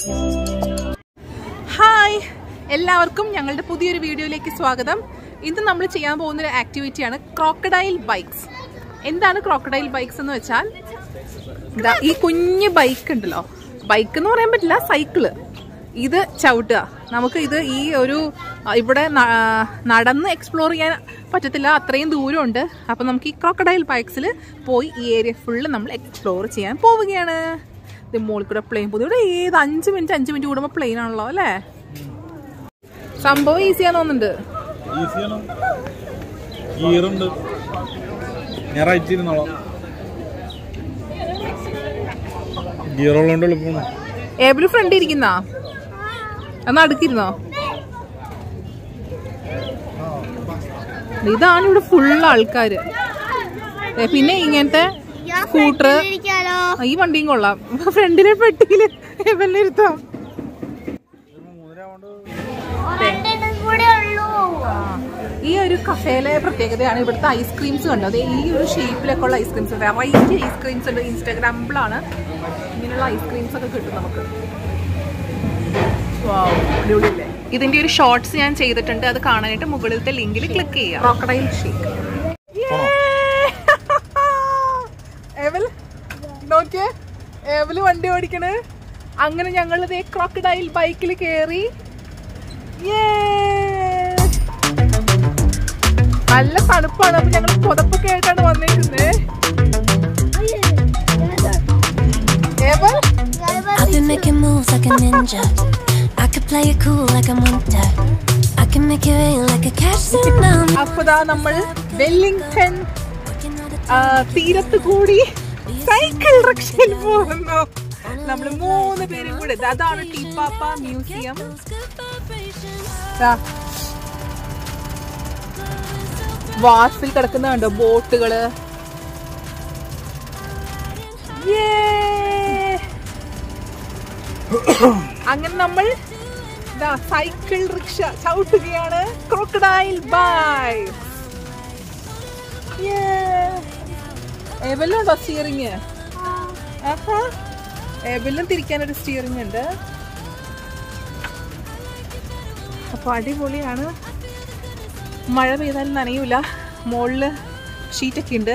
Hi എല്ലാവർക്കും ഞങ്ങളുടെ പുതിയൊരു വീഡിയോയിലേക്ക് സ്വാഗതം ഇന്ന് നമ്മൾ ചെയ്യാൻ പോകുന്ന ഒരു ആക്ടിവിറ്റിയാണ് ക്രോക്കഡൈൽ ബൈക്സ് എന്താണ് ക്രോക്കഡൈൽ ബൈക്സ് എന്ന് വെച്ചാൽ ഇതാ ഈ കുഞ്ഞ് ബൈക്ക് ഉണ്ടല്ലോ ബൈക്ക് എന്ന് പറയാൻ പറ്റില്ല സൈക്കിള് ഇത് ചവിട്ടുക നമുക്ക് ഇത് ഈ ഒരു ആ, ഇവിടെ ന- നടന്ന് എക്സ്പ്ലോർ ചെയ്യാൻ പറ്റത്തില്ല അത്രയും ദൂരമുണ്ട് അപ്പം നമുക്ക് ഈ ക്രോക്കഡൈൽ ബൈക്സിൽ പോയി ഈ ഏരിയ ഫുള്ള് നമ്മൾ എക്സ്പ്ലോർ ചെയ്യാൻ പോവുകയാണ് ഇത് മുകളിൽ കൂടെ പ്ലെയിൻ പോകുന്നു ഇവിടെ ഏത് അഞ്ച് മിനിറ്റ് അഞ്ച് മിനിറ്റ് കൂടുമ്പോൾ പ്ലെയിൻ ആണല്ലോ അല്ലേ സംഭവം ഈസിയാന്ന് തോന്നുന്നുണ്ട് ഈസിയാണ് ഗിയറുണ്ട് ഞാൻ റൈറ്റ് ഇരുന്നോളാം ഗിയർ ഉള്ളതുകൊണ്ട് എളുപ്പമാണ് ഏബിള് ഫ്രണ്ട് ഇരിക്കുന്നാ എന്നാ അടുക്കിരുന്നോ ഇതാണ് ഇവിടെ ഫുൾ ആൾക്കാര് ഏ, പിന്നെ ഇങ്ങനത്തെ സ്കൂട്ടർ ഈ വണ്ടിയും കൊള്ളാം ഫ്രണ്ടിലെ പെട്ടിയില് ഏബിളിനെ ഇരുത്താം ഈ ഒരു കഫേയിലെ പ്രത്യേകതയാണ് ഇവിടുത്തെ ഐസ്ക്രീംസ് കണ്ടത് ഈ ഒരു ഷേപ്പിലൊക്കെ ഉള്ള ഐസ്ക്രീംസ് വെറൈറ്റി ഐസ്ക്രീംസ് ഉണ്ട് ഇൻസ്റ്റാഗ്രാമിലാണ് ഇങ്ങനെയുള്ള ഐസ്ക്രീംസ് ഒക്കെ കിട്ടും നമുക്ക് Wow, അടിപൊളിയല്ലേ? ഇതിന്റെ ഒരു ഷോർട്സ് ഞാൻ ചെയ്തിട്ടുണ്ട് അത് കാണാനായിട്ട് മുകളിലത്തെ ലിങ്കിൽ ക്ലിക്ക് ചെയ്യാം ക്രോക്കഡൈൽ ഷേക്ക് എവൽ നോക്കിയേ എവല് വണ്ടി ഓടിക്കണ് അങ്ങനെ ഞങ്ങൾ ക്രോക്കഡൈൽ ബൈക്കിൽ കയറി നല്ല തണുപ്പാണ് അപ്പൊ ഞങ്ങൾ പുതപ്പൊക്കെ ആയിട്ടാണ് വന്നേക്കുന്നത് ഏവൽ I've been making moves like a ninja. I could play it cool like I'm winter. I can make it rain like a cash tsunami. അപ്പതാ നമ്മൾ വെല്ലിംഗ്ടൺ Working all the ആ, തീരത്ത് കൂടി സൈക്കിൾ റിക്ഷയിൽ പോകുന്നു നമ്മൾ മൂന്ന് പേരും കൂടെ ഇത് അതാണ് Te Papa museum those good vibrations. ദാ. വാസിൽ കിടക്കുന്ന കണ്ടോ ബോട്ടുകള് Yay! അങ്ങനെ നമ്മൾ ദാ സൈക്കിൾ റിക്ഷ ചവിട്ടുകയാണ് ക്രോക്കഡൈൽ ബൈ എവെല്ലാം ഉണ്ടോ സ്റ്റിയറിങ് എവെല്ലാം തിരിക്കാനൊരു സ്റ്റിയറിംഗ് ഉണ്ട് അപ്പൊ അടിപൊളിയാണ് മഴ പെയ്താലും നനയൂല മുകളില് ഷീറ്റൊക്കെ ഉണ്ട്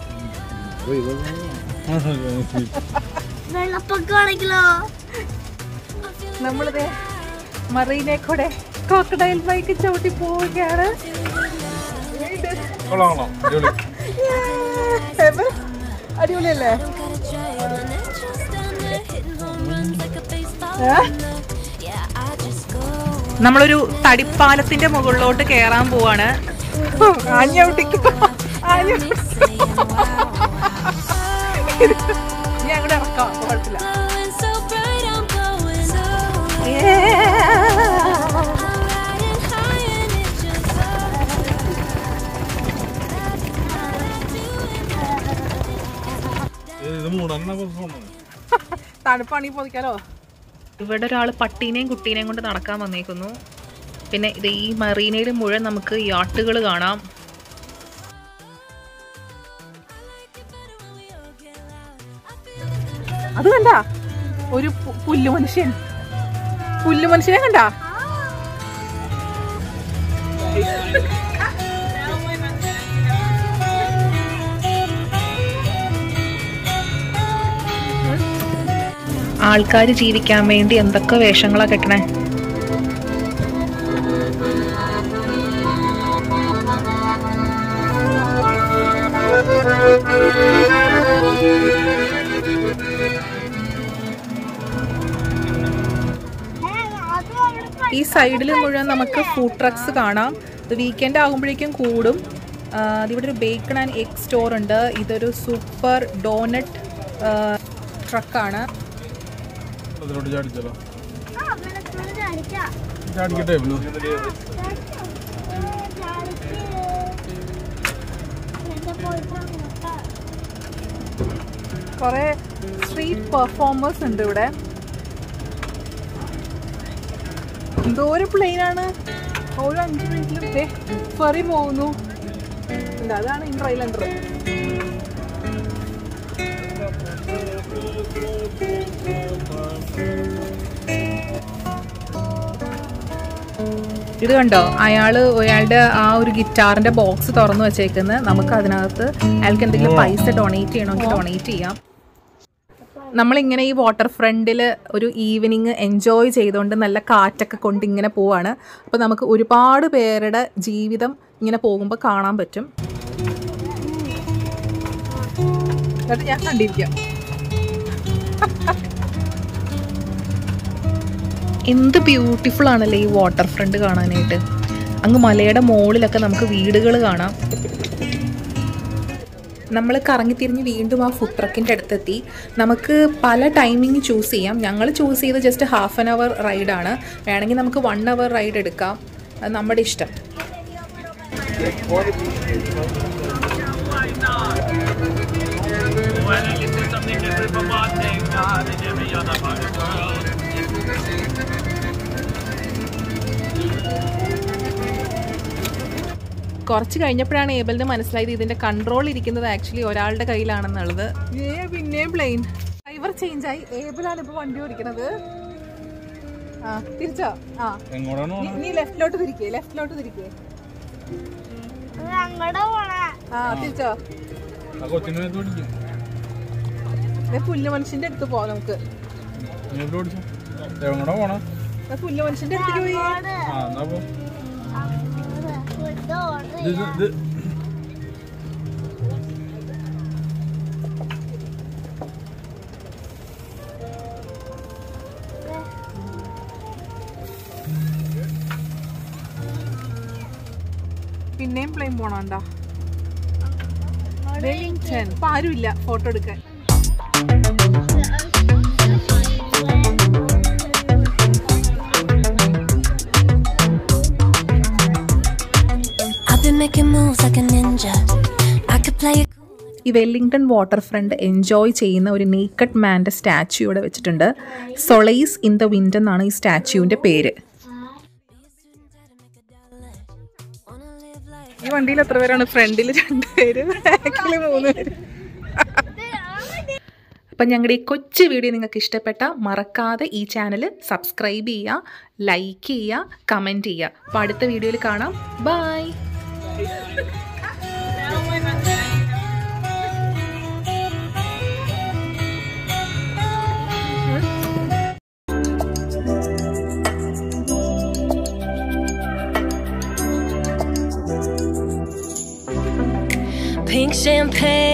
നമ്മളിത് മറീനെ കൂടെ ക്രോക്കഡൈൽ ബൈക്ക് ചവിട്ടി പോവുകയാണ് കൊള്ളാം കൊള്ളാം അടിപൊളി എവൻ, അടിപൊളിയല്ലേ Gotta try it when it just done it. Hitting home runs like a baseball. ഏ? Yeah, I just go. നമ്മളൊരു തടിപ്പാലത്തിന്റെ മുകളിലോട്ട് കയറാൻ പോവാണ് ആഞ്ഞവിട്ടിക്ക് Saying wow. ഞാൻ അങ്ങോട്ട് ഇറക്കാം അപ്പൊ കുഴപ്പമില്ല Glowing so bright, I'm glowing so riding high and it just ഇത് മൂടന്നെ പ്രശ്നമാണ് തണുപ്പാണീ പൊതിക്കാലോ ഇവിടെ ഒരാൾ പട്ടീനെയും കുട്ടീനെയും കൊണ്ട് നടക്കാൻ വന്നേക്കുന്നു പിന്നെ ഇത് ഈ മറീനയിൽ മുഴുവൻ നമുക്ക് യാട്ടുകൾ കാണാം അത് കണ്ട ഒരു പു- പുല്ലു മനുഷ്യൻ പുല്ലു മനുഷ്യനെ കണ്ട ആൾക്കാർ ജീവിക്കാൻ വേണ്ടി എന്തൊക്കെ വേഷങ്ങളാ കെട്ടണേ ഈ സൈഡിൽ മുഴുവൻ നമുക്ക് ഫുഡ് ട്രക്സ് കാണാം ഇത് വീക്കെൻഡ് ആകുമ്പോഴേക്കും കൂടും ആ, അതിവിടെ ഒരു ബേക്കൺ ആൻഡ് എഗ് സ്റ്റോർ ഉണ്ട് ഇതൊരു സൂപ്പർ ഡോനട്ട് ട്രക്കാണ് അതിലോട്ട് ചാടിച്ചാലോ ചാടിക്കട്ടെ ബ്ലൂ കുറെ സ്ട്രീറ്റ് പെർഫോമേഴ്സ് ഉണ്ട് ഇവിടെ എന്തോരം പ്ലെയിൻ ആണ് ഓരോ അഞ്ച് മിനിറ്റിലും ഫെറി പോകുന്നു ഉണ്ട്, അതാണ് ഇൻട്രൈ ലണ്ടർ ഇത് കണ്ടോ അയാള് അയാളുടെ ആ ഒരു ഗിറ്റാറിന്റെ ബോക്സ് തുറന്നു വെച്ചേക്കുന്നത് നമുക്ക് അതിനകത്ത് അയാൾക്ക് എന്തെങ്കിലും പൈസ ഡൊണേറ്റ് ചെയ്യണമെങ്കിൽ ഡൊണേറ്റ് ചെയ്യാം നമ്മളിങ്ങനെ ഈ വാട്ടർ ഫ്രണ്ടിൽ ഒരു ഈവനിങ് എൻജോയ് ചെയ്തുകൊണ്ട് നല്ല കാറ്റൊക്കെ കൊണ്ട് ഇങ്ങനെ പോവാണ് അപ്പോൾ നമുക്ക് ഒരുപാട് പേരുടെ ജീവിതം ഇങ്ങനെ പോകുമ്പോൾ കാണാൻ പറ്റും എന്നിട്ട് ഞാൻ കണ്ടിരിക്കാം എന്ത് ബ്യൂട്ടിഫുൾ ആണല്ലേ ഈ വാട്ടർ ഫ്രണ്ട് കാണാനായിട്ട് അങ്ങ് മലയുടെ മുകളിലൊക്കെ നമുക്ക് വീടുകൾ കാണാം നമ്മൾ കറങ്ങിത്തിരിഞ്ഞ് വീണ്ടും ആ ഫുഡ് ട്രക്കിൻ്റെ അടുത്തെത്തി നമുക്ക് പല ടൈമിങ് ചൂസ് ചെയ്യാം ഞങ്ങൾ ചൂസ് ചെയ്ത് ജസ്റ്റ് ഹാഫ് ആൻ അവർ റൈഡാണ് വേണമെങ്കിൽ നമുക്ക് വൺ അവർ റൈഡ് എടുക്കാം അത് നമ്മുടെ ഇഷ്ടം കുറച്ച് കഴിഞ്ഞപ്പോഴാണ് ഏബലിന് മനസ്സിലായത് ഇതിന്റെ കൺട്രോൾ ഇരിക്കുന്നത് ആക്ച്വലി ഒരാളുടെ കയ്യിലാണെന്നുള്ളത് ഏ പിന്നെയും പ്ലെയിൻ ഡ്രൈവർ ചേഞ്ച് ആയി ഏബിളാണ് ഇപ്പൊ വണ്ടി ഓടിക്കുന്നത് ആ തിരിച്ചോ ആ എങ്ങോട്ടാണ് നീ- പോണത് നീ ലെഫ്റ്റിലോട്ട് തിരിക്കേ ലെഫ്റ്റിലോട്ട് തിരിക്കേ ആ തിരിച്ചോ ആ കൊച്ചിനെ മേത്ത് ഓടിക്കും ദേ പുല്ല് മനുഷ്യന്റെ അടുത്ത് പോവാം നമുക്ക് മേത്ത് ഓടിച്ചു എങ്ങോട്ടാ പോണേ ദേ പുല്ല് മനുഷ്യന്റെ അടുത്തേക്ക് പോയി ആ എന്നാ പോ ഇത് ഇത് ഇത് പിന്നെയും പ്ലെയിൻ പോണോണ്ടാ വെല്ലിംഗ്ടൺ ഇപ്പൊ ആരുമില്ല ഫോട്ടോ എടുക്കാൻ I've been making moves like a ninja. I could play it ഈ വെല്ലിംഗ്ടൺ വാട്ടർ ഫ്രണ്ട് എൻജോയ് ചെയ്യുന്ന ഒരു നേക്കഡ് മാൻ്റെ സ്റ്റാച്യു ഇവിടെ വെച്ചിട്ടുണ്ട് സൊളൈസ് ഇൻ ദ വിൻഡ് എന്നാണ് ഈ സ്റ്റാച്യുവിൻ്റെ പേര് ഈ വണ്ടിയിൽ എത്ര പേരാണ് ഫ്രണ്ടിൽ രണ്ട് പേര് ബാക്കിൽ മൂന്ന് പേര് അപ്പം ഞങ്ങളുടെ ഈ കൊച്ചു വീഡിയോ നിങ്ങൾക്ക് ഇഷ്ടപ്പെട്ട മറക്കാതെ ഈ ചാനൽ സബ്സ്ക്രൈബ് ചെയ്യുക ലൈക്ക് ചെയ്യുക കമൻറ്റ് ചെയ്യുക അപ്പോൾ അടുത്ത വീഡിയോയിൽ കാണാം ബൈ pink champagne